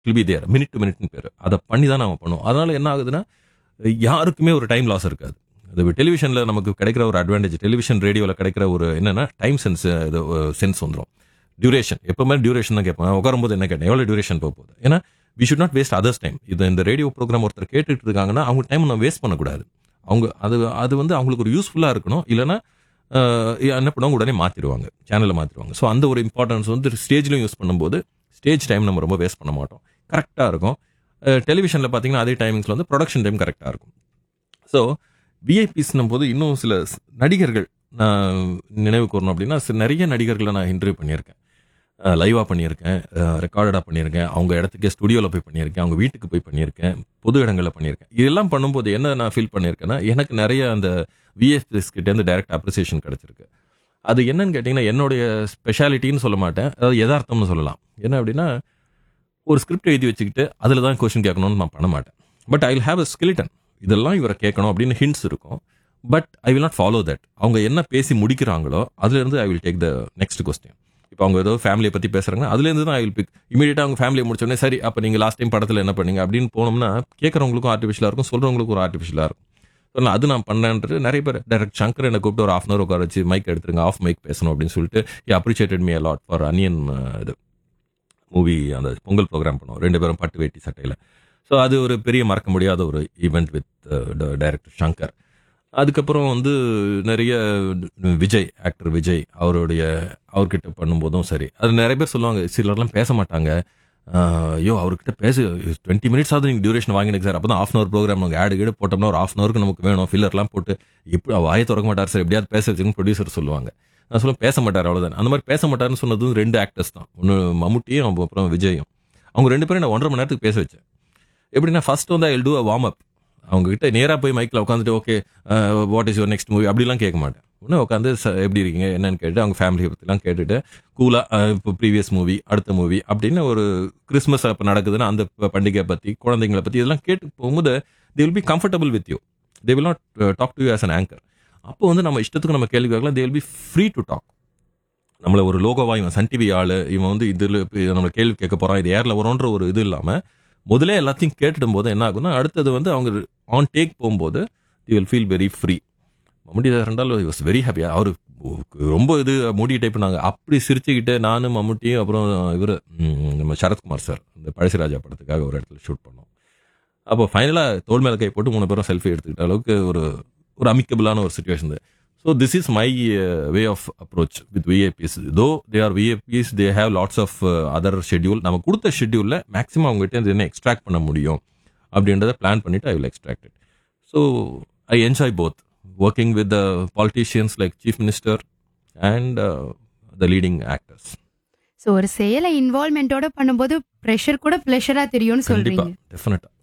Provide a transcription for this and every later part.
will be there minute to மினிட்னு பேர் அதை பண்ணி தான் நம்ம பண்ணுவோம் அதனால என்ன ஆகுதுன்னா யாருக்குமே ஒரு டைம் லாஸ் இருக்காது அது டெலிவிஷனில் நமக்கு கிடைக்கிற ஒரு அட்வான்டேஜ் டெலிவிஷன் ரேடியோவில் கிடைக்கிற ஒரு என்னன்னா டைம் சென்ஸ் இது சென்ஸ் வந்துடும் டியூரேஷன் எப்பவுமே டியூரேஷன் தான் கேட்பேன் உட்காரும்போது என்ன கேட்டேன் எவ்வளோ டியூரேஷன் போக போகுது ஏன்னா we should not waste others time இது இந்த ரேடியோ ப்ரோக்ராம் ஒருத்தர் கேட்டுட்டு இருக்காங்கன்னா அவங்க டைம் நம்ம வேஸ்ட் பண்ணக்கூடாது அவங்க அது அது வந்து அவங்களுக்கு ஒரு யூஸ்ஃபுல்லாக இருக்கணும் இல்லைன்னா அஹ், என்ன பண்ணுவாங்க உடனே மாற்றிடுவாங்க சேனலை மாற்றிடுவாங்க ஸோ அந்த ஒரு இம்பார்ட்டன்ஸ் வந்து ஸ்டேஜ்லையும் யூஸ் பண்ணும்போது ஸ்டேஜ் டைம் நம்ம ரொம்ப வேஸ்ட் பண்ண மாட்டோம் கரெக்டாக இருக்கும் டெலிவிஷனில் பார்த்தீங்கன்னா அதே டைமிங்ஸில் வந்து ப்ரொடக்ஷன் டைம் கரெக்டாக இருக்கும் ஸோ விஐபிஸ்னும் போது இன்னும் சில ஸ்- நடிகர்கள் நான் நினைவு கூறணும் அப்படின்னா சில நிறைய நடிகர்களை நான் இன்டர்வியூ பண்ணியிருக்கேன் லைவாக பண்ணியிருக்கேன் ரெக்கார்டடாக பண்ணியிருக்கேன் அவங்க இடத்துக்கே ஸ்டுடியோவில் போய் பண்ணியிருக்கேன் அவங்க வீட்டுக்கு போய் பண்ணியிருக்கேன் பொது இடங்களில் பண்ணியிருக்கேன் இதெல்லாம் பண்ணும்போது என்ன நான் ஃபீல் பண்ணியிருக்கேன்னா எனக்கு நிறைய அந்த விஎஃப்எஸ் கிட்டேருந்து டைரக்ட் அப்ரிசியேஷன் கிடைச்சிருக்கு அது என்னன்னு கேட்டிங்கன்னா என்னுடைய ஸ்பெஷாலிட்டின்னு சொல்ல மாட்டேன் அதாவது யதார்த்தம்னு சொல்லலாம் என்ன அப்படின்னா ஒரு ஸ்கிரிப்ட் எழுதி வச்சுக்கிட்டு அதில் தான் கொஸ்டின் கேட்கணும்னு நான் பண்ண மாட்டேன் but I will have a skeleton இதெல்லாம் இவரை கேட்கணும் அப்படின்னு ஹிண்ட்ஸ் இருக்கும் but I will not follow that அவங்க என்ன பேசி முடிக்கிறாங்களோ அதுலேருந்து I will take the next question இப்போ அவங்க ஏதோ ஃபேமிலியை பற்றி பேசுகிறாங்க அதுலேருந்து தான் ஐ வில் பிக் இமீடியட்டாக அவங்க ஃபேமிலியை முடிச்சோடனே சரி அப்போ நீங்கள் லாஸ்ட் டைம் படத்தில் என்ன பண்ணீங்க அப்படின்னு போனோம்னா கேட்குறவங்களுக்கும் ஆர்டிஃபிஷியலாக இருக்கும் சொல்கிறவங்களுக்கும் ஒரு ஆர்டிஃபிஷியலாக இருக்கும் So, நான் அது நான் பண்ணேன்றது நிறைய பேர் டைரக்ட் சங்கர் என்னை கூப்பிட்டு ஒரு ஆஃப் அன் உட்கார வச்சு மைக் எடுத்துருங்க ஆஃப் மைக் பேசணும் அப்படின்னு சொல்லிட்டு appreciated me a lot for Anniyan இது மூவி அந்த பொங்கல் ப்ரோக்ராம் பண்ணுவோம் ரெண்டு பேரும் பட்டு வேட்டி சட்டையில் ஸோ அது ஒரு பெரிய மறக்க முடியாத ஒரு ஈவெண்ட் வித் டைரக்டர் சங்கர் அதுக்கப்புறம் வந்து நிறைய விஜய் ஆக்டர் விஜய் அவருடைய அவர்கிட்ட பண்ணும்போதும் சரி அது நிறைய பேர் சொல்லுவாங்க சிலர்லாம் பேச மாட்டாங்க ஆஹ், ஐயோ அவர்கிட்ட பேச டுவெண்ட்டி மினிட்ஸ் ஆகுது நீங்கள் டியூரேஷன் வாங்கினீங்க சார் அப்போ தான் ஆஃப் அன் அவர் ப்ரோக்ராம் நாங்கள் ஆடு கீடு போட்டோம்னா ஒரு ஆஃப் அன் அவருக்கு நமக்கு வேணும் ஃபில்லர்லாம் போட்டு எப்படி வாயை திறக்க மாட்டார் சார் எப்படியாவது பேச வச்சுன்னு ப்ரொடியூசர் சொல்லுவாங்க நான் சொல்ல பேச மாட்டார் அவ்வளோதான் அந்த மாதிரி பேச மாட்டாருன்னு சொன்னது வந்து ரெண்டு ஆக்டர்ஸ் தான் ஒன்று மம்முட்டியும் அப்புறம் விஜயும் அவங்க ரெண்டு பேரும் நான் ஒன்றரை மணி நேரத்துக்கு பேச வச்சேன் எப்படின்னா ஃபர்ஸ்ட் வந்து ஐ டூ அ வார்ம் அப் அவங்க கிட்ட நேராக போய் மைக்கில் உட்காந்துட்டு okay what is your next movie அப்படிலாம் கேட்க மாட்டேன் உடனே உட்காந்து "ச- எப்படி இருக்கீங்க என்னன்னு கேட்டு அவங்க ஃபேமிலியை பற்றிலாம் கேட்டுட்டு கூலாக இப்போ ப்ரீவியஸ் மூவி அடுத்த மூவி அப்படின்னு ஒரு கிறிஸ்மஸ் அப்போ நடக்குதுன்னா அந்த ப- பண்டிகை பற்றி குழந்தைங்களை பற்றி இதெல்லாம் கேட்டு போகும்போது they will be comfortable with you they will not talk to you as an anchor அப்போ வந்து நம்ம இஷ்டத்துக்கு நம்ம கேள்வி கேட்கலாம் they will be free to talk நம்மள ஒரு லோகோவா இவன் சன் டிவி ஆளு இவன் வந்து இதில் நம்ம கேள்வி கேட்க போறான் இது ஏர்ல வரும்ன்ற ஒரு இது இல்லாம முதல்ல எல்லாத்தையும் கேட்டுடும் போது என்ன ஆகும்னா அடுத்தது வந்து அவங்க ஆன் டேக் போகும்போது you will feel very free Mammootty ரெண்டாலும் வாஸ் வெரி ஹாப்பியா அவர் ரொம்ப இது மூடி டைப் பண்ணாங்க அப்படி சிரிச்சுக்கிட்டு நானும் மம்முட்டியும் அப்புறம் இவர் நம்ம சரத்குமார் சார் இந்த பழசிராஜா படத்துக்காக ஒரு இடத்துல ஷூட் பண்ணோம் அப்போ ஃபைனலாக தோல் மேல கை போட்டு மூணு பேரும் செல்ஃபி எடுத்துக்கிட்ட அளவுக்கு ஒரு ஒரு அமிக்கபிளான ஒரு situation so this is my way of approach with VIPs though they are VIPs they have lots of other schedule நம்ம கொடுத்த ஷெட்யூலில் மேக்ஸிமம் அவங்ககிட்ட இருந்து என்ன எக்ஸ்ட்ராக்ட் பண்ண முடியும் அப்படின்றத பிளான் பண்ணிட்டு I will extract it so I enjoy both working with the politicians like chief minister and the leading actors so ஒரு செயலை இன்வால்மெண்டோட பண்ணும்போது ப்ரெஷர் கூட ப்ளஷரா தெரியும்னு கண்டிப்பா சொல்றீங்க டெஃபினட்டா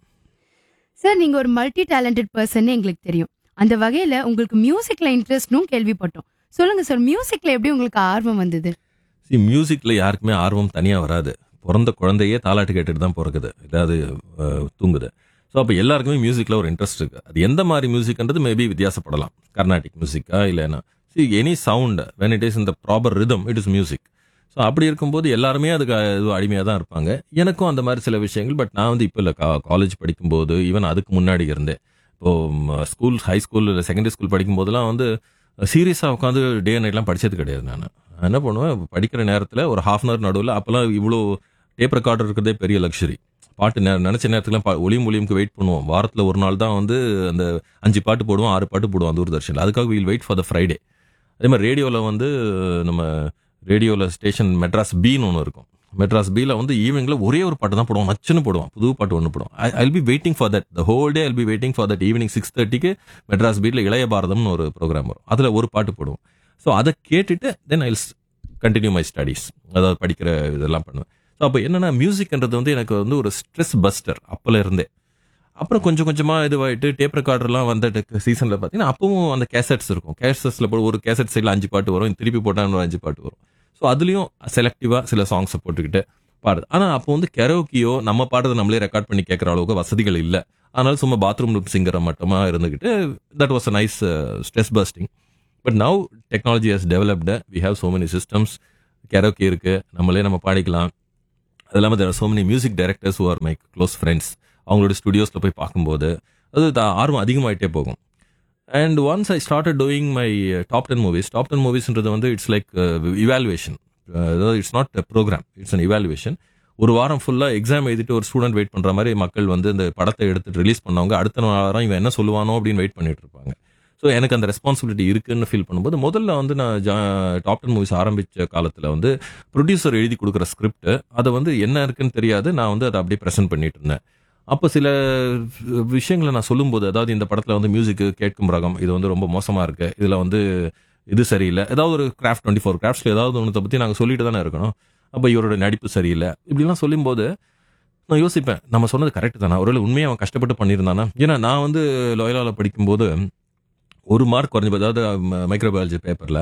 சார் நீங்க ஒரு மல்டி டேலண்டட் பர்சன் எங்களுக்கு தெரியும் அந்த வகையில உங்களுக்கு மியூசிக்ல இன்ட்ரெஸ்ட்னும் கேள்விப்பட்டோம் சொல்லுங்க சார் மியூசிக்ல எப்படி உங்களுக்கு ஆர்வம் வந்தது சி மியூசிக்கில் யாருக்குமே ஆர்வம் தனியாக வராது பிறந்த குழந்தையே தாலாட்டு கேட்டுட்டு தான் பிறக்குது இல்லாது அஹ், தூங்குது ஸோ அப்போ எல்லாருக்குமே மியூசிக்கில் ஒரு இன்ட்ரெஸ்ட் இருக்குது அது எந்த மாதிரி மியூசிக்ன்றது மேபி வித்தியாசப்படலாம் கர்நாடிக் மியூசிக்கா இல்லைன்னா see any sound when it is இந்த proper rhythm it is music so அப்படி இருக்கும்போது எல்லாருமே அதுக்கு இது அடிமையாக தான் இருப்பாங்க எனக்கும் அந்த மாதிரி சில விஷயங்கள் பட் நான் வந்து இப்போ இல்லை காலேஜ் படிக்கும்போது ஈவன் அதுக்கு முன்னாடி இருந்தேன் இப்போ ஸ்கூல் ஹை ஸ்கூல் இல்லை செகண்டரி ஸ்கூல் படிக்கும் போதெல்லாம் வந்து சீரியஸாக உட்காந்து டே நைட்லாம் படிச்சது கிடையாது நான் நான் என்ன பண்ணுவேன் படிக்கிற நேரத்தில் ஒரு ஹாஃப் அன் ஹவர் நடுவில் அப்போல்லாம் இவ்வளோ டேப் ரெக்கார்டர் இருக்கிறதே பெரிய லக்ஸரி பாட்டு நெ- நினைச்ச நேரத்துக்குலாம் பா- ஒளியும் ஒளியும்க்கு வெயிட் பண்ணுவோம் வாரத்தில் ஒரு நாள் தான் வந்து அந்த அஞ்சு பாட்டு போடுவோம் ஆறு பாட்டு போடுவோம் தூர்தர்ஷனில் அதுக்காக will wait for the Friday அதே மாதிரி ரேடியோவில் வந்து நம்ம ரேடியோவில் ஸ்டேஷன் மெட்ராஸ் பின்னு ஒன்று இருக்கும் மெட்ராஸ் பியில் வந்து ஈவினிங்கில் ஒரே ஒரு பாட்டு தான் போடுவோம் நச்சுன்னு போடுவோம் புது பாட்டு ஒன்று போடுவோம் I will be waiting for that the whole day I'll be waiting for that evening six தேர்ட்டிக்கு மெட்ராஸ் பீட்டில் இளைய பாரதம்னு ஒரு ப்ரோக்ராம் வரும் அதில் ஒரு பாட்டு போடுவோம் ஸோ அதை கேட்டுட்டு then I continue my studies அதாவது படிக்கிற இதெல்லாம் பண்ணுவேன் ஸோ அப்போ என்னன்னா மியூசிக்ன்றது வந்து எனக்கு வந்து ஒரு ஸ்ட்ரெஸ் பஸ்டர் அப்போல இருந்தே அப்புறம் கொஞ்சம் கொஞ்சமாக இதுவாயிட்டு டேப் ரெக்கார்டர்லாம் வந்த சீசனில் பார்த்தீங்கன்னா அப்பவும் அந்த கேசட்ஸ் இருக்கும் கேசட்ஸில் போய் ஒரு கேசட் சைடில் அஞ்சு பாட்டு வரும் திருப்பி போட்டால் இன்னொரு அஞ்சு பாட்டு வரும் ஸோ அதுலேயும் செலக்டிவாக சில சாங்ஸை போட்டுக்கிட்டு பாடுது ஆனால் அப்போ வந்து கெரோக்கியோ நம்ம பாடுறதை நம்மளே ரெக்கார்ட் பண்ணி கேட்குற அளவுக்கு வசதிகள் இல்லை அதனால சும்மா பாத்ரூம் சிங்கரை மட்டுமா இருந்துக்கிட்டு that was a nice stress busting but now technology has developed we have so many systems karaoke இருக்கு நம்மளே நம்ம பாடிக்கலாம் அது இல்லாமல் there so many music directors who are my close friends அவங்களோட ஸ்டுடியோஸில் போய் பார்க்கும்போது அது த- ஆர்வம் அதிகமாயிட்டே போகும் and once I started doing my top ten movies top ten மூவிஸ்ன்றது வந்து இட்ஸ் லைக் இவாலுவேஷன் அதாவது it's not program it's an evaluation ஒரு வாரம் ஃபுல்லாக எக்ஸாம் எழுதிட்டு ஒரு ஸ்டூடெண்ட் வெயிட் பண்ணுற மாதிரி மக்கள் வந்து இந்த படத்தை எடுத்துட்டு ரிலீஸ் பண்ணவங்க அடுத்த வாரம் இவன் என்ன சொல்லுவானோ அப்படின்னு வெயிட் பண்ணிட்டு இருப்பாங்க ஸோ எனக்கு அந்த ரெஸ்பான்சிபிலிட்டி இருக்குன்னு ஃபீல் பண்ணும்போது முதல்ல வந்து நான் டாப் டென் மூவிஸ் ஆரம்பித்த காலத்தில் வந்து ப்ரொடியூசர் எழுதி கொடுக்குற ஸ்கிரிப்ட் அதை வந்து என்ன இருக்குன்னு தெரியாது நான் வந்து அதை அப்படியே ப்ரெசென்ட் பண்ணிட்டு இருந்தேன் அப்போ சில விஷயங்களை நான் சொல்லும்போது அதாவது இந்த படத்தில் வந்து மியூசிக் கேட்கும் ரகம் இது வந்து ரொம்ப மோசமாக இருக்கு இதில் வந்து இது சரியில்லை ஏதாவது ஒரு கிராஃப்ட் டுவெண்ட்டி ஃபோர் கிராஃப்ட்ஸில் ஏதாவது ஒன்றத்தை பற்றி நாங்கள் சொல்லிட்டு தானே இருக்கணும் அப்போ இவரோட நடிப்பு சரியில்லை இப்படிலாம் சொல்லும்போது நான் யோசிப்பேன் நம்ம சொன்னது கரெக்ட் தானே ஒருவேளை உண்மையாக அவன் கஷ்டப்பட்டு பண்ணியிருந்தானா ஏன்னா நான் வந்து லோயலாவில் படிக்கும்போது ஒரு மார்க் குறைஞ்ச அதாவது மைக்ரோபயாலஜி பேப்பரில்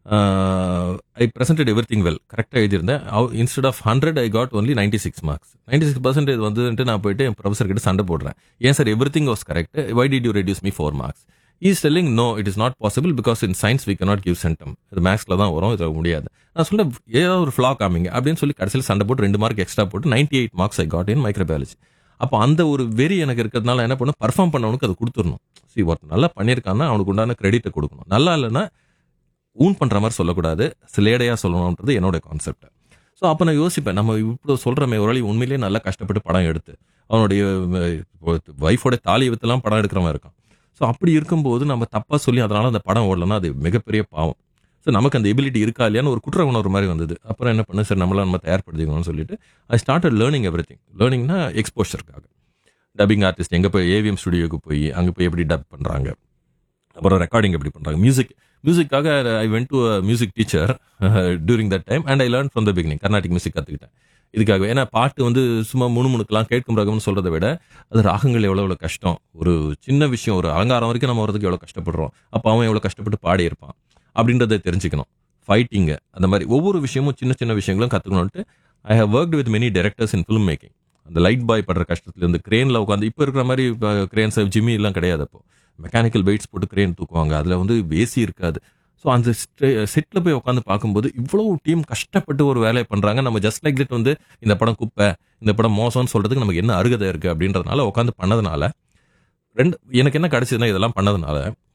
I presented everything well கரெக்டாக எழுதியிருந்தேன் instead of hundred I got only ninety six marks ninety six percentage வந்துட்டு நான் போயிட்டு என் ப்ரொஃபசர் கிட்ட சண்டை போடுறேன் ஏன் sir everything was correct why did you reduce me four marks is telling no it is not possible because in science we cannot give centum இது மேக்ஸில் தான் வரும் இது முடியாது நான் சொல்ல ஏதாவது ஒரு ஃப்ளா காமிங்க அப்படின்னு சொல்லி கடைசியில் சண்டை போட்டு ரெண்டு மார்க் எக்ஸ்ட்ரா போட்டு ninety eight marks I got in microbiology அப்போ அந்த ஒரு வெறி எனக்கு இருக்கிறதுனால என்ன பண்ணும் பர்ஃபார்ம் பண்ணவனுக்கு அது கொடுத்துடணும் சி ஒருத்தன் நல்லா பண்ணியிருக்கான்னா அவனுக்கு உண்டான கிரெடிட்டை கொடுக்கணும் நல்லா இல்லைன்னா ஊன் பண்ற மாதிரி சொல்லக்கூடாது சிலேடையா சொல்லணும்ன்றது என்னோட கான்செப்ட் ஸோ அப்போ நான் யோசிப்பேன் நம்ம இப்போ சொல்றமே ஒரு வழி உண்மையிலேயே நல்லா கஷ்டப்பட்டு படம் எடுத்து அவனுடைய ஒய்ஃபோட தாலியை வித்துலாம் படம் எடுக்கிறவன் இருக்கான் ஸோ அப்படி இருக்கும்போது நம்ம தப்பா சொல்லி அதனால அந்த படம் ஓடலன்னா அது மிகப்பெரிய பாவம் ஸோ நமக்கு அந்த எபிலிட்டி இருக்கா இல்லையான்னு ஒரு குற்ற உணர்வு மாதிரி வந்தது அப்புறம் என்ன பண்ண சரி நம்மளால நம்ம தயார்படுத்திக்கணும்னு சொல்லிட்டு I started learning everything லேர்னிங்னா எக்ஸ்போஷருக்காக டப்பிங் ஆர்டிஸ்ட் எங்கே போய் ஏவிஎம் ஸ்டுடியோக்கு போய் அங்கே போய் எப்படி டப் பண்ணுறாங்க அப்புறம் ரெக்கார்டிங் எப்படி பண்ணுறாங்க மியூசிக் மியூசிக்காக I went to music teacher during that time and I learn from the beginning Carnatic music கற்றுக்கிட்டேன் இதுக்காக ஏன்னா பாட்டு வந்து சும்மா முணுமுணுக்கெல்லாம் கேட்கும் ரகம்னு சொல்றதை விட அது ராகங்கள் எவ்வளோ எவ்வளோ கஷ்டம் ஒரு சின்ன விஷயம் ஒரு அலங்காரம் வரைக்கும் நம்ம வரதுக்கு எவ்வளோ கஷ்டப்படுறோம் அப்போ அவன் எவ்வளோ கஷ்டப்பட்டு பாடியிருப்பான் அப்படின்றத தெரிஞ்சுக்கணும் ஃபைட்டிங்கு அந்த மாதிரி ஒவ்வொரு விஷயமும் சின்ன சின்ன விஷயங்களும் கற்றுக்கணுன்ட்டு I have worked with many directors in film making அந்த லைட் பாய் படுற கஷ்டத்துல இருந்து கிரேனில் உட்காந்து இப்போ இருக்கிற மாதிரி கிரேன்ஸ் ஜிம்மி எல்லாம் கிடையாது அப்போ மெக்கானிக்கல் வெயிட்ஸ் போட்டு கிரேன் தூக்குவாங்க அதில் வந்து ஏசி இருக்காது ஸோ அந்த செட்டில் போய் உட்காந்து பார்க்கும்போது இவ்வளோ டீம் கஷ்டப்பட்டு ஒரு வேலையை பண்ணுறாங்க நம்ம ஜஸ்ட் லைக் தட் வந்து இந்த படம் குப்பை இந்த படம் மோசம்னு சொல்கிறதுக்கு நமக்கு என்ன அருகதை இருக்குது அப்படின்றதுனால உட்காந்து பண்ணதுனால ரெண்டு எனக்கு என்ன கிடைச்சதுன்னா இதெல்லாம் பண்ணதுனால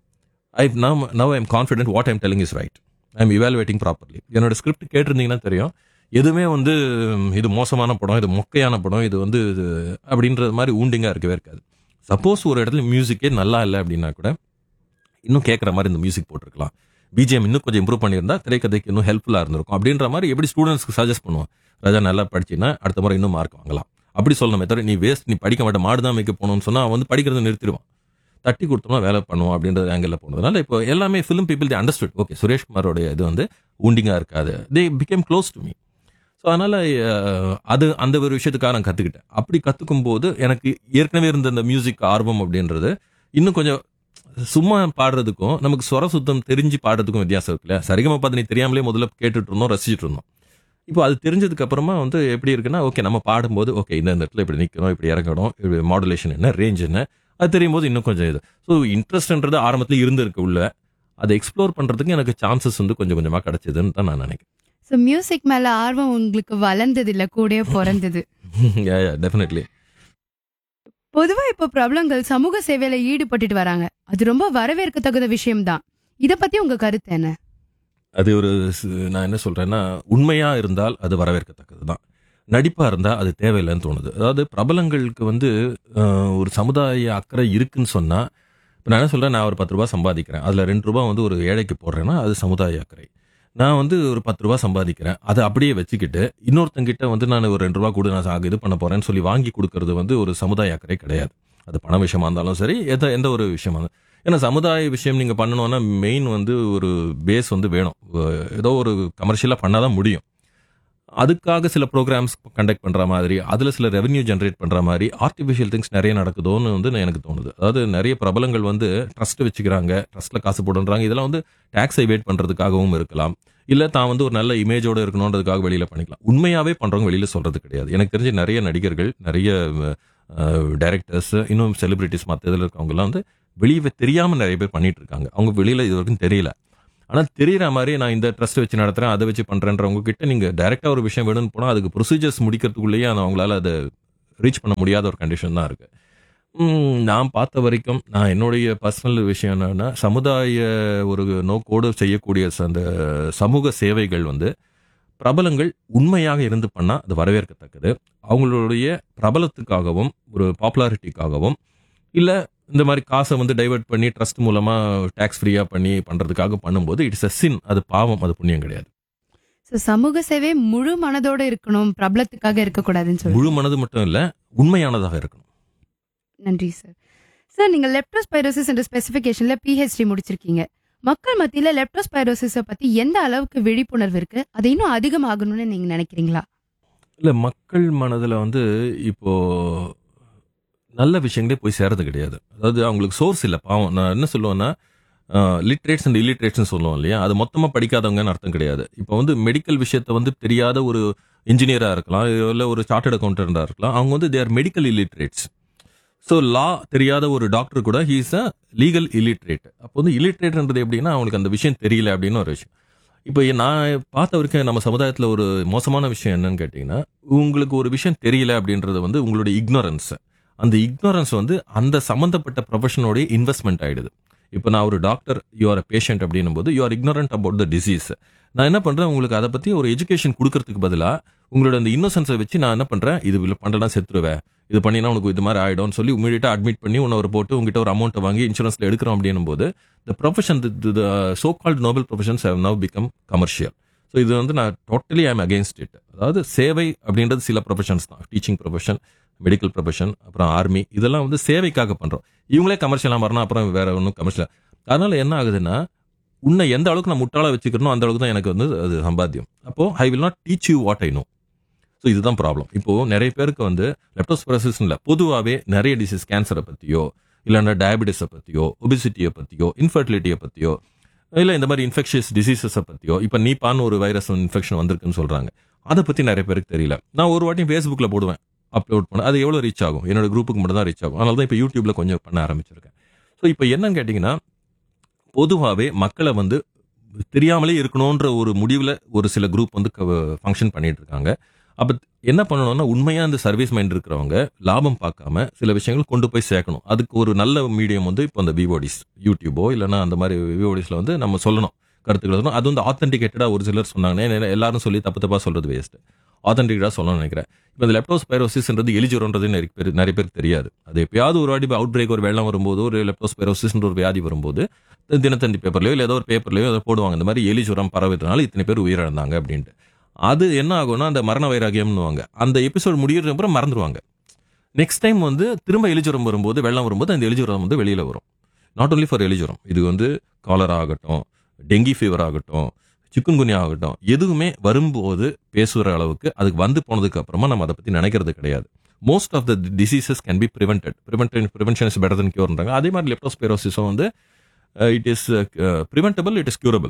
I now now I'm confident what I'm telling is right I am evaluating properly என்னோட ஸ்கிரிப்ட் கேட்டிருந்தீங்கன்னா தெரியும் எதுவுமே வந்து இது மோசமான படம் இது மொக்கையான படம் இது வந்து இது அப்படின்றது மாதிரி ஊண்டிங்காக இருக்கவே இருக்காது சப்போஸ் ஒரு இடத்துல மியூசிக்கே நல்லா இல்லை அப்படின்னா கூட இன்னும் கேட்குற மாதிரி இந்த மியூசிக் போட்டிருக்கலாம் பிஜிஎம் இன்னும் கொஞ்சம் இம்ப்ரூவ் பண்ணியிருந்தா திரைக்கதைக்கு இன்னும் ஹெல்ப்ஃபுல்லாக இருந்திருக்கும் அப்படின்ற மாதிரி எப்படி ஸ்டூடெண்ட்ஸ்க்கு சஜஸ்ட் பண்ணுவோம் ராஜா நல்லா படிச்சின்னா அடுத்த முறை இன்னும் மார்க் வாங்கலாம் அப்படி சொல்லணுமே தவிர நீ வேஸ்ட் நீ படிக்க மாட்டேன் மாடு தான் வைக்க போகணும்னு சொன்னால் அவன் வந்து படிக்கிறத நிறுத்திடுவான் தட்டி கொடுத்தோம்னா வேலை பண்ணுவோம் அப்படின்றது ஆங்கிளில் போனதுனால இப்போ எல்லாமே film people they understood okay சுரேஷ்குமாரோடைய இது வந்து ஊண்டிங்காக இருக்காது they became close to me so அதனால் அது அந்த ஒரு விஷயத்துக்காக நான் கற்றுக்கிட்டேன் அப்படி கற்றுக்கும் போது எனக்கு ஏற்கனவே இருந்த அந்த மியூசிக் ஆர்வம் அப்படின்றது இன்னும் கொஞ்சம் சும்மா பாடுறதுக்கும் நமக்கு ஸ்வர சுத்தம் தெரிஞ்சு பாடுறதுக்கும் வித்தியாசம் இருக்குல்ல சரிகமா பார்த்து நீ தெரியாமலே முதல்ல கேட்டுட்டு இருந்தோம் ரசிச்சுட்டு இருந்தோம் இப்போ அது தெரிஞ்சதுக்கு அப்புறமா வந்து எப்படி இருக்குன்னா ஓகே நம்ம பாடும்போது ஓகே இந்த இடத்துல இப்படி நிற்கணும் இப்படி இறங்கணும் இப்படி மாடுலேஷன் என்ன ரேஞ்ச் என்ன அது தெரியும் போது இன்னும் கொஞ்சம் இது ஸோ இன்ட்ரெஸ்ட்ன்றது ஆரம்பத்தில் இருந்திருக்கு உள்ள அதை எக்ஸ்ப்ளோர் பண்ணுறதுக்கு எனக்கு சான்சஸ் வந்து கொஞ்சம் கொஞ்சமாக கிடைச்சதுன்னு தான் நான் நினைக்கிறேன் ஸோ மியூசிக் மேல ஆர்வம் உங்களுக்கு வளர்ந்தது இல்ல கூடயே பிறந்தது டெஃபினெட்லி பொதுவா இப்போ பிரபலங்கள் சமூக சேவையில ஈடுபட்டுட்டு வராங்க அது ரொம்ப வரவேற்கத்தகுந்த விஷயம்தான் இத பத்தி உங்க கருத்து என்ன அது ஒரு ஸ்- நான் என்ன சொல்றேன்னா உண்மையா இருந்தால் அது வரவேற்கத்தக்கது தான் நடிப்பா இருந்தா அது தேவையில்லைன்னு தோணுது அதாவது பிரபலங்களுக்கு வந்து அஹ், ஒரு சமுதாய அக்கறை இருக்குன்னு சொன்னா இப்போ நான் என்ன சொல்றேன் நான் ஒரு பத்து ரூபாய் சம்பாதிக்கிறேன் அதுல ரெண்டு ரூபாய் வந்து ஒரு ஏழைக்கு போடுறேன்னா அது சமுதாய அக்கறை நான் வந்து ஒரு பத்து ரூபாய் சம்பாதிக்கிறேன் அதை அப்படியே வச்சுக்கிட்டு இன்னொருத்தங்கிட்ட வந்து நான் ஒரு ரெண்டு ரூபா கொடு நான் சா- இது பண்ண போறேன்னு சொல்லி வாங்கி கொடுக்கறது வந்து ஒரு சமுதாய அக்கறை கிடையாது அது பண விஷயமா இருந்தாலும் சரி எந்த எந்த ஒரு விஷயமா இருந்தாலும் ஏன்னா சமுதாய விஷயம் நீங்க பண்ணணும்னா மெயின் வந்து ஒரு பேஸ் வந்து வேணும் அஹ் ஏதோ ஒரு கமர்ஷியலா பண்ணாதான் முடியும் அதுக்காக சில ப்ரோக்ராம்ஸ் கண்டக்ட் பண்ற மாதிரி அதுல சில ரெவென்யூ ஜென்ரேட் பண்ற மாதிரி ஆர்டிஃபிஷியல் திங்ஸ் நிறைய நடக்குதோன்னு வந்து எனக்கு தோணுது அதாவது நிறைய பிரபலங்கள் வந்து ட்ரஸ்ட் வச்சுக்கிறாங்க ட்ரஸ்ட்ல காசு போடுன்றாங்க இதெல்லாம் வந்து டேக்ஸ் எவேட் பண்றதுக்காகவும் இருக்கலாம் இல்ல தான் வந்து ஒரு நல்ல இமேஜோட இருக்கணுன்றதுக்காக வெளியில பண்ணிக்கலாம் உண்மையாவே பண்றவங்க வெளியில சொல்றது கிடையாது எனக்கு தெரிஞ்ச நிறைய நடிகர்கள் நிறைய டைரக்டர்ஸ் இன்னும் செலிபிரிட்டிஸ் மற்ற இதில் இருக்கவங்க எல்லாம் வந்து வெளியே தெரியாம நிறைய பேர் பண்ணிட்டு இருக்காங்க அவங்க வெளியில இது வரைக்கும் தெரியல ஆனா தெரியற மாதிரி நான் இந்த ட்ரஸ்ட் வச்சு நடத்துறேன் அதை வச்சு பண்றேன்றவங்க கிட்ட நீங்க டைரக்டா ஒரு விஷயம் வேணும்னு போனா அதுக்கு ப்ரொசீஜர்ஸ் முடிக்கிறதுக்குள்ளேயே அது அவங்களால அதை ரீச் பண்ண முடியாத ஒரு கண்டிஷன் தான் இருக்கு ம், நான் பார்த்த வரைக்கும் நான் என்னுடைய பர்சனல் விஷயம் என்னன்னா சமுதாய ஒரு நோக்கோடு செய்யக்கூடிய ச- அந்த சமூக சேவைகள் வந்து பிரபலங்கள் உண்மையாக இருந்து பண்ணா அது வரவேற்கத்தக்கது அவங்களுடைய பிரபலத்துக்காகவும் ஒரு பாப்புலாரிட்டிக்காகவும் இல்ல இந்த மாதிரி காசை வந்து டைவர்ட் பண்ணி ட்ரஸ்ட் மூலமா டாக்ஸ் ஃப்ரீயா பண்ணி பண்றதுக்காக பண்ணும்போது இட்ஸ் அ சின் அது பாவம் அது புண்ணியம் கிடையாது So, சமூக சேவை முழு மனதோட இருக்கணும் பிரபலத்துக்காக இருக்கக்கூடாதுன்னு சொல்லி முழு மனது மட்டும் இல்ல உண்மையானதாக இருக்கணும் நன்றி சார் சார் நீங்க லெப்டோஸ்பைரோசிஸ் என்ற ஸ்பெசிபிகேஷன்ல பிஹெச்டி முடிச்சிருக்கீங்க மக்கள் மத்தியில லெப்டோஸ்பைரோசிஸ பத்தி எந்த அளவுக்கு விழிப்புணர்வு இருக்கு அது இன்னும் அதிகமாகணும்னு நீங்க நினைக்கிறீங்களா இல்ல மக்கள் மனதுல வந்து இப்போ நல்ல விஷயங்களே போய் சேரது கிடையாது அதாவது அவங்களுக்கு சோர்ஸ் இல்ல பாவம் நான் என்ன சொல்லுவேன்னா லிட்ரேட்ஸ் அண்ட் இல்லிட்ரேட்ஸ் சொல்லுவோம் இல்லையா அது மொத்தமா படிக்காதவங்கன்னு அர்த்தம் கிடையாது இப்போ வந்து மெடிக்கல் விஷயத்த வந்து தெரியாத ஒரு இன்ஜினியரா இருக்கலாம் இல்ல ஒரு சார்ட்டர்ட் அக்கௌண்டண்டா இருக்கலாம் அவங்க வந்து தேர் மெடிக்கல் இல்லிட்ரேட்ஸ் ஸோ லா தெரியாத ஒரு டாக்டர் கூட ஹீஸ் அ லீகல் இல்லிட்ரேட் அப்போ வந்து illiterateன்றது எப்படின்னா அவங்களுக்கு அந்த விஷயம் தெரியல அப்படின்னு ஒரு விஷயம் இப்போ நான் பார்த்த வரைக்கும் நம்ம சமுதாயத்தில் ஒரு மோசமான விஷயம் என்னன்னு கேட்டிங்கன்னா உங்களுக்கு ஒரு விஷயம் தெரியல அப்படின்றது வந்து உங்களுடைய இக்னோரன்ஸ் அந்த இக்னோரன்ஸ் வந்து அந்த சம்மந்தப்பட்ட ப்ரொஃபஷனோடைய இன்வெஸ்ட்மெண்ட் ஆயிடுது இப்போ நான் ஒரு டாக்டர் யூ ஆர் பேஷண்ட் அப்படின்னும் போது you are ignorant about the disease நான் என்ன பண்றேன் உங்களுக்கு அதை பத்தி ஒரு எஜுகேஷன் கொடுக்கறதுக்கு பதிலா உங்களோட அந்த இன்னோசன்ஸை வச்சு நான் என்ன பண்றேன் இது இல்லை பண்ணலாம் செத்துருவேன் இது பண்ணினா உனக்கு இது மாதிரி ஆயிடும்னு சொல்லி இமீடியட்டா அட்மிட் பண்ணி உன்னை ஒரு போட்டு உங்ககிட்ட ஒரு அமௌண்ட் வாங்கி இன்சூரன்ஸ்ல எடுக்கிறோம் அப்படின்னும் போது the profession the so called noble professions how now become commercial so இது வந்து நான் டோட்டலி ஐம் அகேன்ஸ்ட் இட் அதாவது சேவை அப்படின்றது சில ப்ரொஃபஷன்ஸ் தான் டீச்சிங் ப்ரொஃபஷன் மெடிக்கல் ப்ரொஃபஷன் அப்புறம் ஆர்மி இதெல்லாம் வந்து சேவைக்காக பண்றோம் இவங்களே கமர்ஷியலாக மாறினா அப்புறம் வேற ஒன்றும் கமர்ஷியல் அதனால என்ன ஆகுதுன்னா உன்னை எந்த அளவுக்கு நான் முட்டாளா வச்சுக்கிறனோ அந்த அளவுக்கு தான் எனக்கு வந்து அது சம்பாத்தியம் அப்போ I will not teach you what I know so இதுதான் ப்ராப்ளம் இப்போ நிறைய பேருக்கு வந்து லெப்டோஸ்பரசிஸ் இல்லை பொதுவாகவே நிறைய டிசீஸ் கேன்சரை பற்றியோ இல்லைன்னா டயபிட்டிஸை பற்றியோ ஒபிசிட்டியை பற்றியோ இன்ஃபர்டிலிட்டியை பற்றியோ இல்லை இந்த மாதிரி இன்ஃபெக்ஷியஸ் டிசீசஸை பற்றியோ இப்போ நீப்பான்னு ஒரு வைரஸ் இன்ஃபெக்ஷன் வந்திருக்குன்னு சொல்கிறாங்க அதை பற்றி நிறைய பேருக்கு தெரியல நான் ஒரு வாட்டி ஃபேஸ்புக்கில் போடுவேன் அப்லோட் பண்ண அது எவ்வளோ ரீச் ஆகும் என்னோட குரூப்புக்கு மட்டும் தான் ரீச் ஆகும் அதனால தான் இப்போ யூடியூப்ல கொஞ்சம் பண்ண ஆரம்பிச்சிருக்கேன் ஸோ இப்போ என்னன்னு கேட்டிங்கன்னா பொதுவாகவே மக்களை வந்து தெரியாமலே இருக்கணுன்ற ஒரு முடிவில் ஒரு சில குரூப் வந்து ஃபங்க்ஷன் பண்ணிட்டு இருக்காங்க அப்போ என்ன பண்ணணும்னா உண்மையா அந்த சர்வீஸ் மைண்ட் இருக்கிறவங்க லாபம் பார்க்காம சில விஷயங்கள் கொண்டு போய் சேர்க்கணும் அதுக்கு ஒரு நல்ல மீடியம் வந்து இப்போ அந்த விவோடிஸ் யூடியூபோ இல்லைன்னா அந்த மாதிரி விவோடிஸ்ல வந்து நம்ம சொல்லணும் கருத்துக்கள் சொல்லணும் அது வந்து ஆத்தென்டிகேட்டடா ஒரு சிலர் சொன்னாங்க ஏன்னா எல்லாரும் சொல்லி தப்பு தப்பா சொல்றது வேஸ்ட் ஆத்தென்டிகேட்டா சொல்லணும்னு நினைக்கிறேன் இப்போ இந்த லெப்டோஸ்பைரோசிஸ்ன்றது எலிஜுரோன்றது நிறைய பேர் நிறைய பேருக்கு தெரியாது அது எப்பயாவது ஒரு வாட்டி அவுட் பிரேக் ஒரு வெள்ளம் வரும்போது ஒரு லெப்டோஸ்பைரோசிஸ்ன்ற ஒரு வியாதி வரும்போது தினத்தந்தி பேப்பர்லயோ இல்லை ஏதோ ஒரு பேப்பர்லயோ அதை போடுவாங்க இந்த மாதிரி எலி ஜுரம் பரவுறதுனால இத்தனை பேர் உயிரிழந்தாங்க அப்படின்ட்டு அது என்ன ஆகும்னா அந்த மரண வைராகியம்னுவாங்க அந்த எபிசோட் முடியறதுக்கு அப்புறம் மறந்துடுவாங்க நெக்ஸ்ட் டைம் வந்து திரும்ப எலிஜுரம் வரும்போது வெள்ளம் வரும்போது அந்த எலிஜுரம் வந்து வெளியில வரும் நாட் only ஃபார் எலிஜுரம் இது வந்து காலரா ஆகட்டும் டெங்கி ஃபீவர் ஆகட்டும் சிக்குன்குனியா ஆகட்டும் எதுவுமே வரும்போது பேசுகிற அளவுக்கு அதுக்கு வந்து போனதுக்கு அப்புறமா நம்ம அதை பத்தி நினைக்கிறது கிடையாது most of the diseases can be prevented prevent prevention is better than கியூர்ன்றாங்க அதே மாதிரி லெப்டோஸ்பெரோசிஸும் வந்து it is preventable it is curable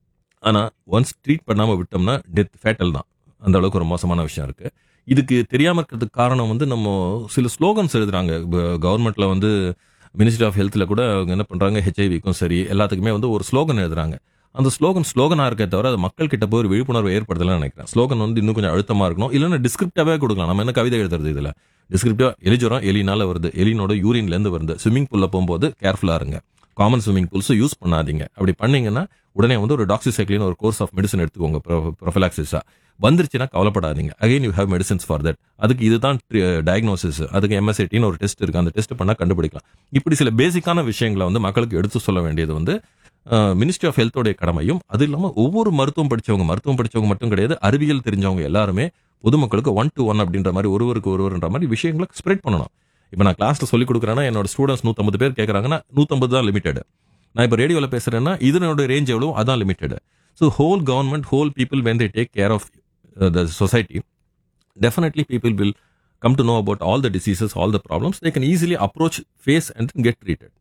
ஆனா ஒன்ஸ் ட்ரீட் பண்ணாம விட்டோம்னா டெத் ஃபேட்டல் தான் அந்த அளவுக்கு ஒரு மோசமான விஷயம் இருக்கு இதுக்கு தெரியாம இருக்கிறதுக்கு காரணம் வந்து நம்ம சில ஸ்லோகன்ஸ் எழுதுறாங்க கவர்மெண்ட்ல வந்து மினிஸ்ட்ரி ஆஃப் ஹெல்த்ல கூட அவங்க என்ன பண்றாங்க ஹெச்ஐவிக்கும் சரி எல்லாத்துக்குமே வந்து ஒரு ஸ்லோகன் எழுதுறாங்க அந்த ஸ்லோகன் ஸ்லோகனா இருக்கே தவிர அது மக்கள் கிட்ட போய் ஒரு விழிப்புணர்வு ஏற்படுத்தலன்னு நினைக்கிறேன் ஸ்லோகன் வந்து இன்னும் கொஞ்சம் அழுத்தமா இருக்கணும் இல்லைன்னா டிஸ்கிரிப்டாவே கொடுக்கலாம் நம்ம என்ன கவிதை எழுதுறது இதுல டிஸ்கிரிப்டிவா எலிஜுரம் எலினால வருது எலினோட யூரின்ல இருந்து வருது ஸ்விம்மிங் பூல்ல போகும்போது கேர்ஃபுல்லா இருங்க காமன் ஸ்விம்மிங் பூல்ஸ் யூஸ் பண்ணாதீங்க அப்படி பண்ணீங்கன்னா உடனே வந்து ஒரு டாக்ஸிசைக்ளின் ஒரு கோர்ஸ் ஆஃப் மெடிசன் எடுத்துக்கோங்க ப்ரொஃபலாக்சிஸா வந்துருச்சுன்னா கவலைப்படாதீங்க again you have medicines for that அதுக்கு இதுதான் டயக்னோசிஸ் அதுக்கு எம்எஸ்ஐடின்னு ஒரு டெஸ்ட் இருக்கு அந்த டெஸ்ட் பண்ணா கண்டுபிடிக்கலாம் இப்படி சில பேசிக்கான விஷயங்களை வந்து மக்களுக்கு எடுத்து சொல்ல வேண்டியது வந்து மினிஸ்ட்ரி ஆஃப் ஹெல்த்தோடைய கடமையும் அது இல்லாமல் ஒவ்வொரு மருத்துவம் படிச்சவங்க மருத்துவம் படிச்சவங்க மட்டும் கிடையாது அறிவியல் தெரிஞ்சவங்க எல்லாருமே பொதுமக்களுக்கு ஒன் டு ஒன் அப்படின்ற மாதிரி ஒருவருக்கு ஒருவர்ன்ற மாதிரி விஷயங்களை ஸ்ப்ரெட் பண்ணணும் இப்போ நான் கிளாஸ்ல சொல்லி கொடுக்குறேன்னா என்னோட ஸ்டூடெண்ட்ஸ் நூற்றம்பது பேர் கேட்குறாங்கன்னா நூற்றம்பது தான் லிமிடெட் நான் இப்போ ரேடியோவில் பேசுறேன்னா இதனோட ரேஞ்ச் எவ்வளோ அதான் limited so whole government whole people when they take care of the society definitely people will come to know about all the diseases all the problems they can easily approach face and get treated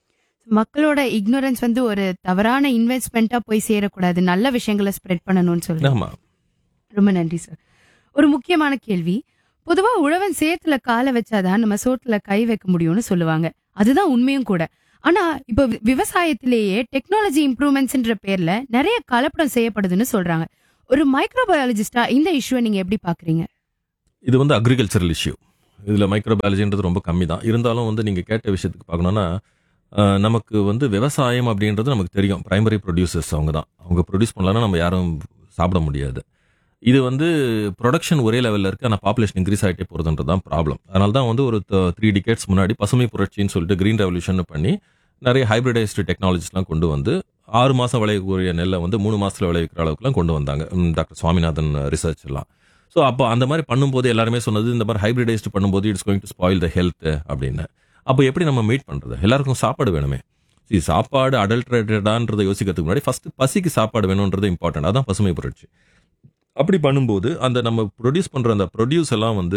மக்களோட ignorance வந்து ஒரு தவறான இன்வெஸ்ட்மெண்ட்டா போய் சேரக்கூடாது நல்ல விஷயங்களை spread பண்ணணும்னு சொல்லி ஆமா ரொம்ப நன்றி சார் ஒரு முக்கியமான கேள்வி பொதுவா உழவன் சேத்துல காலை வச்சாதான் நம்ம சோத்துல கை வைக்க முடியும்னு சொல்லுவாங்க அதுதான் உண்மையும் கூட ஆனா இப்போ வி- விவசாயத்திலேயே டெக்னாலஜி இம்ப்ரூவ்மெண்ட்ஸ்ன்ற பேர்ல நிறைய கலப்படம் செய்யப்படுதுன்னு சொல்றாங்க ஒரு மைக்ரோபயாலஜிஸ்டா இந்த இஷ்யூவை நீங்க எப்படி பாக்குறீங்க இது வந்து அக்ரிகல்ச்சரல் இஷ்யூ இதில் மைக்ரோபயாலஜின்றது ரொம்ப கம்மி தான் இருந்தாலும் வந்து நீங்கள் கேட்ட விஷயத்துக்கு பார்க்கணுன்னா அஹ், நமக்கு வந்து விவசாயம் அப்படின்றது நமக்கு தெரியும் பிரைமரி ப்ரொடியூசர்ஸ் அவங்க தான் அவங்க ப்ரொடியூஸ் பண்ணலன்னா நம்ம யாரும் சாப்பிட முடியாது இது வந்து ப்ரொடக்ஷன் ஒரே லெவலில் இருக்குது ஆனால் பாப்புலேஷன் இன்க்ரீஸ் ஆகிட்டே போகிறதுன்றது தான் ப்ராப்ளம் அதனால தான் வந்து ஒரு த்ரீ டிகேட்ஸ் முன்னாடி பசுமை புரட்சின்னு சொல்லிட்டு க்ரீன் ரெவல்யூஷன் பண்ணி நிறைய ஹைப்ரிடைஸ்டு டெக்னாலஜிஸ்லாம் கொண்டு வந்து ஆறு மாதம் விளையக்கூடிய நெல்லை வந்து மூணு மாதத்தில் விளைவிக்கிற அளவுக்குலாம் கொண்டு வந்தாங்க ம், டாக்டர் சுவாமிநாதன் ரிசர்ச் எல்லாம் ஸோ அப்போ அந்த மாதிரி பண்ணும்போது எல்லாருமே சொன்னது இந்த மாதிரி ஹைப்ரிடைஸ்டு பண்ணும்போது it's going to spoil the health அப்படின்னு அப்போ எப்படி நம்ம மீட் பண்ணுறது எல்லாருக்கும் சாப்பாடு வேணுமே See, சாப்பாடு அடல்ட்ரேட்டடான்றதை யோசிக்கிறதுக்கு முன்னாடி ஃபர்ஸ்ட் பசிக்கு சாப்பாடு வேணுன்றது இம்பார்ட்டன்ட் அதான் பசுமை புரட்சி அப்படி பண்ணும்போது அந்த நம்ம ப்ரொடியூஸ் பண்ணுற அந்த ப்ரொடியூஸ் எல்லாம் வந்து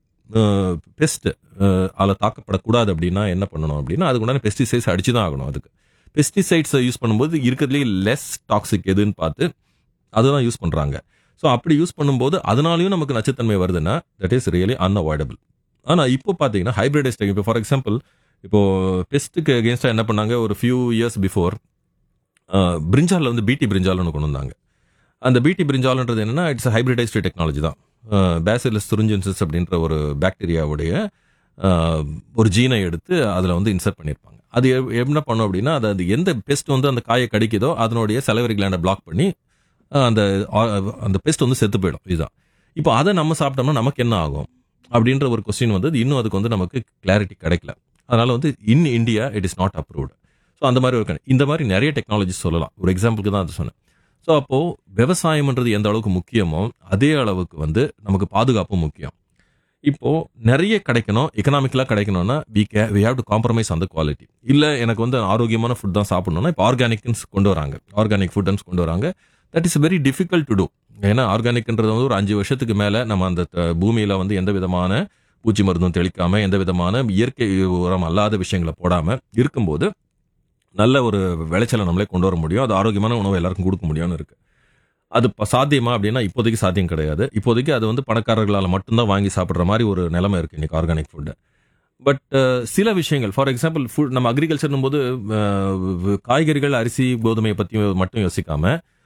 பெஸ்ட் அதில் தாக்கப்படக்கூடாது அப்படின்னா என்ன பண்ணணும் அப்படின்னா அதுக்கு உண்டான பெஸ்டிசைட்ஸ் அடிச்சு தான் ஆகணும் அதுக்கு பெஸ்டிசைட்ஸை யூஸ் பண்ணும்போது இருக்கிறதுலே லெஸ் டாக்ஸிக் எதுன்னு பார்த்து அதுதான் யூஸ் பண்ணுறாங்க ஸோ அப்படி யூஸ் பண்ணும்போது அதனாலையும் நமக்கு நச்சுத்தன்மை வருதுன்னா தட் இஸ் ரியலி அன்அவாய்டபிள் ஆனால் இப்போ பார்த்தீங்கன்னா ஹைப்ரிடைஸ் இப்போ ஃபார் எக்ஸாம்பிள் இப்போ பெஸ்ட்டுக்கு அகேன்ஸ்டாக என்ன பண்ணாங்க ஒரு ஃபியூ இயர்ஸ் பிஃபோர் பிரிஞ்சாலில் வந்து பிடி பிரிஞ்சால்னு கொண்டு வந்தாங்க அந்த பிடி பிரிஞ்சால்ன்றது என்னன்னா இட்ஸ் ஹைப்ரிடைஸ்டு டெக்னாலஜி தான் பேசிலஸ் துரிஞ்சன்சஸ் அப்படின்ற ஒரு பாக்டீரியாவுடைய அஹ், ஒரு ஜீனை எடுத்து அதில் வந்து இன்சர்ட் பண்ணியிருப்பாங்க அது எ- என்ன பண்ணும் அப்படின்னா அது அது எந்த பெஸ்ட் வந்து அந்த காயை கடிக்குதோ அதனுடைய செலவரி கிளாண்டை பிளாக் பண்ணி அஹ், அந்த ஆ- அந்த பெஸ்ட் வந்து செத்து போயிடும் இதுதான் இப்போ அதை நம்ம சாப்பிட்டோம்னா நமக்கு என்ன ஆகும் அப்படின்ற ஒரு கொஸ்டின் வந்து இன்னும் அதுக்கு வந்து நமக்கு கிளாரிட்டி கிடைக்கல அதனால வந்து in India it is not approved so அந்த மாதிரி ஒரு கண்- இந்த மாதிரி நிறைய டெக்னாலஜி சொல்லலாம் ஒரு எக்ஸாம்பிளுக்கு தான் அது சொன்னேன் ஸோ அப்போ விவசாயம்ன்றது எந்த அளவுக்கு முக்கியமோ அதே அளவுக்கு வந்து நமக்கு பாதுகாப்பும் முக்கியம் இப்போ நிறைய கிடைக்கணும் எக்கனாமிக்கலாக கிடைக்கணும்னா வி கே வி ஹேவ் டு காம்ப்ரமைஸ் அந்த குவாலிட்டி இல்லை எனக்கு வந்து ஆரோக்கியமான ஃபுட் தான் சாப்பிடணும்னா இப்போ ஆர்கானிக்ஸ் கொண்டு வராங்க ஆர்கானிக் ஃபுட்ஸ் கொண்டு வராங்க that is very difficult to do ஏன்னா ஆர்கானிக்ன்றது வந்து ஒரு அஞ்சு வருஷத்துக்கு மேலே நம்ம அந்த த- பூமியில வந்து எந்த விதமான பூச்சி மருந்தும் தெளிக்காம எந்த விதமான இயற்கை உரம் அல்லாத விஷயங்களை போடாம இருக்கும்போது நல்ல ஒரு விளைச்சலை நம்மளே கொண்டு வர முடியும் அது ஆரோக்கியமான உணவு எல்லாருக்கும் கொடுக்க முடியும்னு இருக்கு அது இப்ப சாத்தியமா அப்படின்னா இப்போதைக்கு சாத்தியம் கிடையாது இப்போதைக்கு அது வந்து பணக்காரர்களால் மட்டும்தான் வாங்கி சாப்பிட்ற மாதிரி ஒரு நிலைமை இருக்கு இன்னைக்கு ஆர்கானிக் ஃபுட்டு பட் சில விஷயங்கள் ஃபார் எக்ஸாம்பிள் ஃபுட் நம்ம அக்ரிகல்ச்சர்னும் போது அஹ், காய்கறிகள் அரிசி கோதுமையை பற்றி மட்டும் யோசிக்காம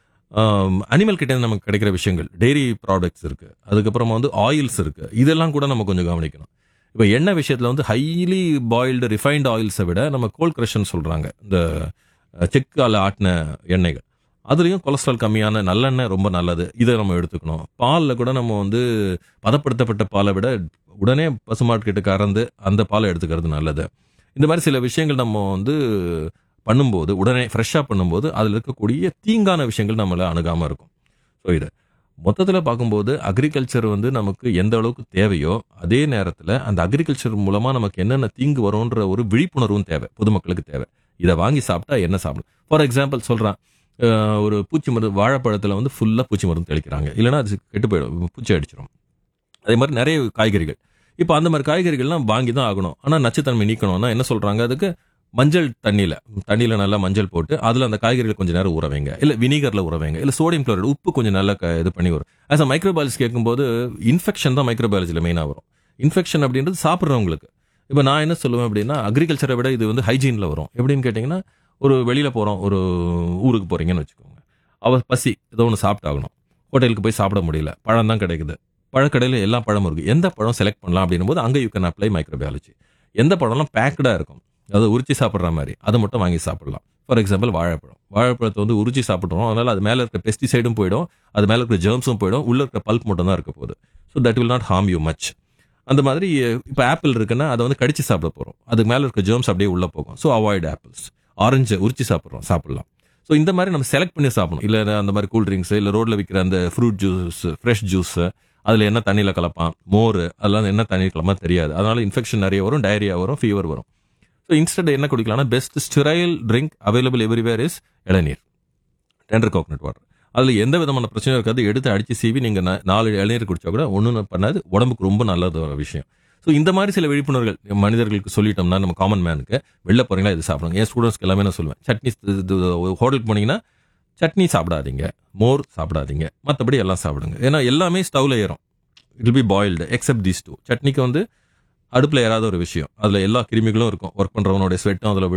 அனிமல் கிட்ட இருந்து நமக்கு கிடைக்கிற விஷயங்கள் டெய்ரி ப்ராடக்ட்ஸ் இருக்கு அதுக்கப்புறமா வந்து ஆயில்ஸ் இருக்கு இதெல்லாம் கூட நம்ம கொஞ்சம் கவனிக்கணும் இப்போ எண்ணெய் விஷயத்துல வந்து ஹைலி பாயில்டு ரிஃபைன்டு ஆயில்ஸை விட நம்ம கோல் கிரஷன் சொல்றாங்க இந்த அஹ், செக்கால ஆட்டின எண்ணெய்கள் அதுலேயும் கொலஸ்ட்ரால் கம்மியான நல்லெண்ணெய் ரொம்ப நல்லது இதை நம்ம எடுத்துக்கணும் பாலில் கூட நம்ம வந்து பதப்படுத்தப்பட்ட பாலை விட உடனே பசுமாட்டுக்கிட்ட கறந்து அந்த பாலை எடுத்துக்கிறது நல்லது இந்த மாதிரி சில விஷயங்கள் நம்ம வந்து பண்ணும்போது உடனே ஃப்ரெஷ்ஷாக பண்ணும்போது அதில் இருக்கக்கூடிய தீங்கான விஷயங்கள் நம்மளை அணுகாமல் இருக்கும் ஸோ இது மொத்தத்தில் பார்க்கும்போது அக்ரிகல்ச்சர் வந்து நமக்கு எந்த அளவுக்கு தேவையோ அதே நேரத்தில் அந்த அக்ரிகல்ச்சர் மூலமாக நமக்கு என்னென்ன தீங்கு வரும்ன்ற ஒரு விழிப்புணர்வும் தேவை பொதுமக்களுக்கு தேவை இதை வாங்கி சாப்பிட்டா என்ன சாப்பிடும் ஃபார் எக்ஸாம்பிள் சொல்கிறேன் ஒரு பூச்சி மருந்து வாழைப்பழத்தில் வந்து ஃபுல்லாக பூச்சி மருந்து தெளிக்கிறாங்க இல்லைன்னா அது கெட்டு போயிடும் பூச்சி அடிச்சிடும் அதே மாதிரி நிறைய காய்கறிகள் இப்போ அந்த மாதிரி காய்கறிகள்லாம் வாங்கி தான் ஆகணும் ஆனால் நச்சுத்தன்மை நீக்கணும்னா என்ன சொல்கிறாங்க அதுக்கு மஞ்சள் தண்ணியில் தண்ணியில் நல்லா மஞ்சள் போட்டு அதில் அந்த காய்கறிகள் கொஞ்சம் நேரம் ஊற வைங்க இல்லை வினிகரில் ஊற வைங்க இல்லை சோடியம் குளோரைடு உப்பு கொஞ்சம் நல்லா க- இது பண்ணி வரும் ஆஸ் அ மைக்ரோபாலஜி கேட்கும்போது இன்ஃபெக்ஷன் தான் மைக்ரோபாலஜியில் மெயினாக வரும் இன்ஃபெக்ஷன் அப்படின்றது சாப்பிட்றவங்களுக்கு இப்போ நான் என்ன சொல்லுவேன் அப்படின்னா அக்ரிகல்ச்சரை விட இது வந்து ஹைஜீனில் வரும் எப்படின்னு கேட்டிங்கன்னா ஒரு வெளியில் போகிறோம் ஒரு ஊருக்கு போகிறீங்கன்னு வச்சுக்கோங்க அவ பசி ஏதோ ஒன்று சாப்பிட்டாகணும் ஹோட்டலுக்கு போய் சாப்பிட முடியல பழம் தான் கிடைக்குது பழக்கடையில் எல்லா பழமும் இருக்குது எந்த பழம் செலக்ட் பண்ணலாம் அப்படின்னும் போது அங்கே யூ கேன் அப்ளை மைக்ரோபயாலஜி எந்த பழம்லாம் பேக்கடாக இருக்கும் அதாவது உரிச்சு சாப்பிட்ற மாதிரி அதை மட்டும் வாங்கி சாப்பிடலாம் ஃபார் எக்ஸாம்பிள் வாழைப்பழம் வாழைப்பழத்தை வந்து உரிச்சு சாப்பிட்றோம் அதனால அது மேலே இருக்க பெஸ்டிசைடும் போயிடும் அது மேலே இருக்கிற ஜெர்ம்ஸும் போயிடும் உள்ள இருக்க பல்ப் மட்டும் தான் இருக்க போகுது so that will not harm you much அந்த மாதிரி இப்போ ஆப்பிள் இருக்குன்னா அதை வந்து கடிச்சு சாப்பிட போகிறோம் அதுக்கு மேலே இருக்க ஜெர்ம்ஸ் அப்படியே உள்ளே போகும் ஸோ அவாய்ட் ஆப்பிள்ஸ் ஆரஞ்சு உரிச்சு சாப்பிட்றோம் சாப்பிடலாம் ஸோ இந்த மாதிரி நம்ம செலக்ட் பண்ணி சாப்பிடணும் இல்லை அந்த மாதிரி கூல் ட்ரிங்க்ஸ் இல்லை ரோட்டில் விற்கிற அந்த ஃப்ரூட் ஜூஸ் ஃப்ரெஷ் ஜூஸ் அதில் என்ன தண்ணியில் கலப்பான் மோர் அதெல்லாம் என்ன தண்ணி கலப்பான் தெரியாது அதனால இன்ஃபெக்ஷன் நிறைய வரும் டயரியா வரும் ஃபீவர் வரும் ஸோ இன்ஸ்டன்ட் என்ன குடிக்கலாம்னா best sterile drink available everywhere is இளநீர் டெண்டர் கோகனட் வாட்டர் அதில் எந்த விதமான பிரச்சனையும் இருக்காது எடுத்து அடிச்சு சீவி நீங்கள் நாலு இளநீர் குடிச்சா கூட ஒன்றும் பண்ணாது உடம்புக்கு ரொம்ப நல்லது ஒரு விஷயம் ஸோ இந்த மாதிரி சில விழிப்புணர்வுகள் மனிதர்களுக்கு சொல்லிட்டோம்னா நம்ம காமன் மேனுக்கு வெளில போறீங்களா இது சாப்பிடுங்க என் ஸ்டூடெண்ட்ஸ்க்கு எல்லாமே நான் சொல்லுவேன் சட்னி ஹோட்டலுக்கு போனீங்கன்னா சட்னி சாப்பிடாதீங்க மோர் சாப்பிடாதீங்க மற்றபடி எல்லாம் சாப்பிடுங்க ஏன்னா எல்லாமே ஸ்டவ்ல ஏறும் it be boiled except these two சட்னிக்கு வந்து அடுப்பில் ஏறாத ஒரு விஷயம் அதில் எல்லா கிருமிகளும் இருக்கும் ஒர்க் பண்ணுறவனுடைய ஸ்வெட்டும் அதில் விழும்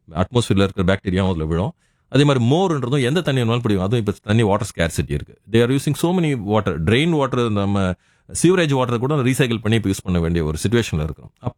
அட்மாஸ்பியர்ல இருக்கிற பாக்டீரியாவும் அதில் விழும் அதே மாதிரி மோர்ன்றதும் எந்த தண்ணி வேணாலும் பிடிக்கும் அதுவும் இப்போ தண்ணி வாட்டர் ஸ்கேர்சிட்டி இருக்கு they are using so many water drain water நம்ம சீவரேஜ் வாட்டர் கூட ரீசைக்கிள் பண்ணி இப்போ யூஸ் பண்ண வேண்டிய ஒரு சுச்சுவேஷன்ல இருக்கிறோம்